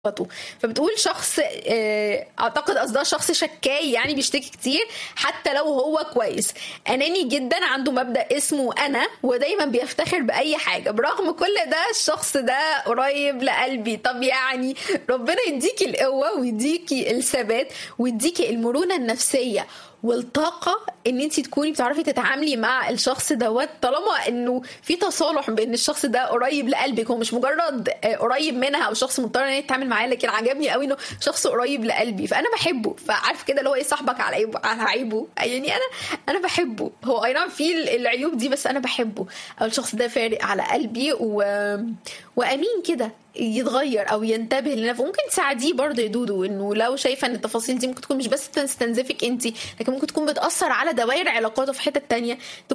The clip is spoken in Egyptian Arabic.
صفاته فبتقول شخص آه، اعتقد قصدها شخص شكاي يعني بيشتكي كتير حتى لو هو كويس اناني جدا عنده مبدا اسمه انا ودايما بيفتخر باي حاجه برغم كل ده الشخص ده قريب لقلبي طب يعني ربنا يديكي القوه ويديكي الثبات ويديكي المرونه النفسيه والطاقة ان انت تكوني بتعرفي تتعاملي مع الشخص دوت طالما انه في تصالح بين الشخص ده قريب لقلبك هو مش مجرد آه، قريب منها او شخص مضطر ان هي تتعامل معاه لكن عجبني قوي انه شخص قريب لقلبي فانا بحبه فعارف كده اللي هو ايه صاحبك على عيبه على عيبه يعني انا انا بحبه هو اي نعم في العيوب دي بس انا بحبه او الشخص ده فارق على قلبي و... وامين كده يتغير او ينتبه لنفسه ممكن تساعديه برضه يا دودو انه لو شايفه ان التفاصيل دي ممكن تكون مش بس تستنزفك انت لكن ممكن تكون بتاثر على دوائر علاقاته في حته تانية